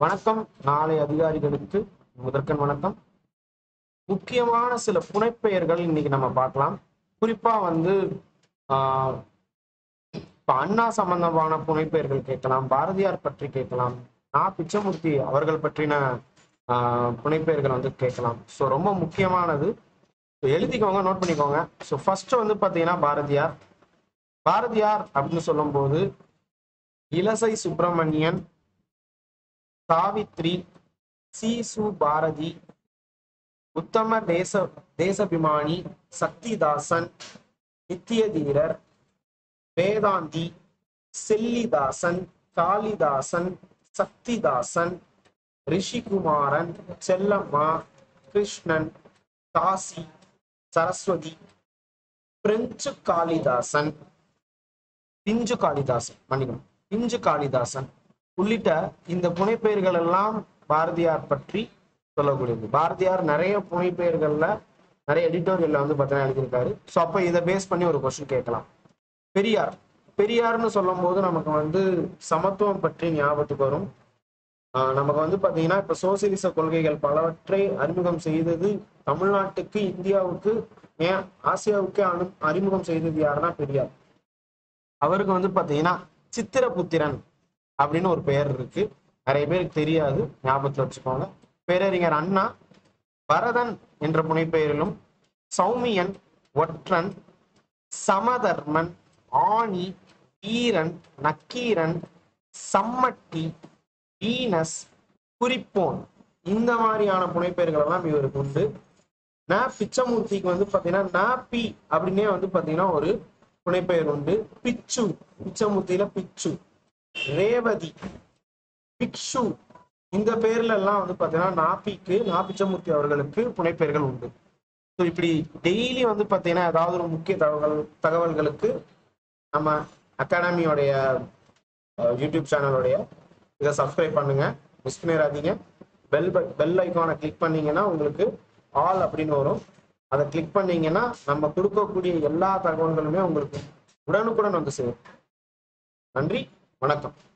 வணக்கம் நாளை அதிகாரிகளுக்கு முதற்கண் வணக்கம் முக்கியமான சில புனைப்பெயர்கள் இன்னைக்கு நம்ம பார்க்கலாம் குறிப்பா வந்து ஆஹ், இப்ப அண்ணா சம்பந்தமான புனைப்பெயர்கள் கேட்கலாம் பாரதியார் பற்றி கேட்கலாம் நா பிச்சமூர்த்தி அவர்கள் பற்றின ஆஹ், புனைப்பெயர்கள் வந்து கேட்கலாம் ஸோ ரொம்ப முக்கியமானது So, எழுதிக்கோங்க நோட் பண்ணிக்கோங்க ஸோ ஃபர்ஸ்ட் வந்து பார்த்தீங்கன்னா பாரதியார் பாரதியார் அப்படின்னு சொல்லும்போது இலசை சுப்பிரமணியன் சாவித்ரி சி சு பாரதி உத்தம தேச தேசபிமானி சக்திதாசன் நித்தியதீரர் வேதாந்தி செல்லிதாசன் காளிதாசன் சக்திதாசன் ரிஷிகுமாரன் செல்லம்மா கிருஷ்ணன் காசி சரஸ்வதி பிரெஞ்சு காளிதாசன் பிஞ்சு காளிதாசன் மன்னிக்கணும் பிஞ்சு காளிதாசன் உள்ளிட்ட இந்த புனைப்பெயர்கள் எல்லாம் பாரதியார் பற்றி சொல்லக்கூடியது பாரதியார் நிறைய புனைப்பெயர்கள்ல நிறைய எடிட்டோரியல்ல வந்து பார்த்தீங்கன்னா எழுதியிருக்காரு ஸோ அப்போ இதை பேஸ் பண்ணி ஒரு கொஸ்டின் கேட்கலாம் பெரியார் பெரியார்னு சொல்லும் போது நமக்கு வந்து சமத்துவம் பற்றி ஞாபகத்துக்கு வரும் ஆஹ் நமக்கு வந்து பாத்தீங்கன்னா இப்ப சோசியலிச கொள்கைகள் பலவற்றை அறிமுகம் செய்தது தமிழ்நாட்டுக்கு இந்தியாவுக்கு ஏன் ஆசியாவுக்கு அனு அறிமுகம் செய்தது யாருன்னா பெரியார் அவருக்கு வந்து பாத்தீங்கன்னா சித்திரபுத்திரன் அப்படின்னு ஒரு பெயர் இருக்கு நிறைய பேருக்கு தெரியாது ஞாபகத்துல வச்சுக்கோங்க பேரறிஞர் அண்ணா பரதன் என்ற புனைப்பெயரிலும் சௌமியன் ஒற்றன் சமதர்மன் ஆணி வீரன் நக்கீரன் சம்மட்டி வீனஸ் குறிப்போன் இந்த மாதிரியான புனைப்பெயர்கள் எல்லாம் இவருக்கு உண்டு ந பிச்சமூர்த்திக்கு வந்து பாத்தீங்கன்னா ந பி அப்படின்னே வந்து பாத்தீங்கன்னா ஒரு புனைப்பெயர் உண்டு பிச்சு பிச்சமூர்த்தியில பிச்சு ரேவதி பிக்ஷு இந்த பேர்ல எல்லாம் வந்து பாத்தீங்கன்னா நாபிக்கு நாபிச்சமூர்த்தி அவர்களுக்கு புனைப்பெயர்கள் உண்டு ஸோ இப்படி டெய்லி வந்து பாத்தீங்கன்னா ஏதாவது ஒரு முக்கிய தகவல் தகவல்களுக்கு நம்ம அகாடமியோடைய யூடியூப் சேனலோடைய இதை சப்ஸ்கிரைப் பண்ணுங்க மிஸ் பண்ணிடாதீங்க பெல் பெல் ஐக்கானை கிளிக் பண்ணீங்கன்னா உங்களுக்கு ஆல் அப்படின்னு வரும் அதை கிளிக் பண்ணீங்கன்னா நம்ம கொடுக்கக்கூடிய எல்லா தகவல்களுமே உங்களுக்கு உடனுக்குடன் வந்து சேரும் நன்றி வணக்கம்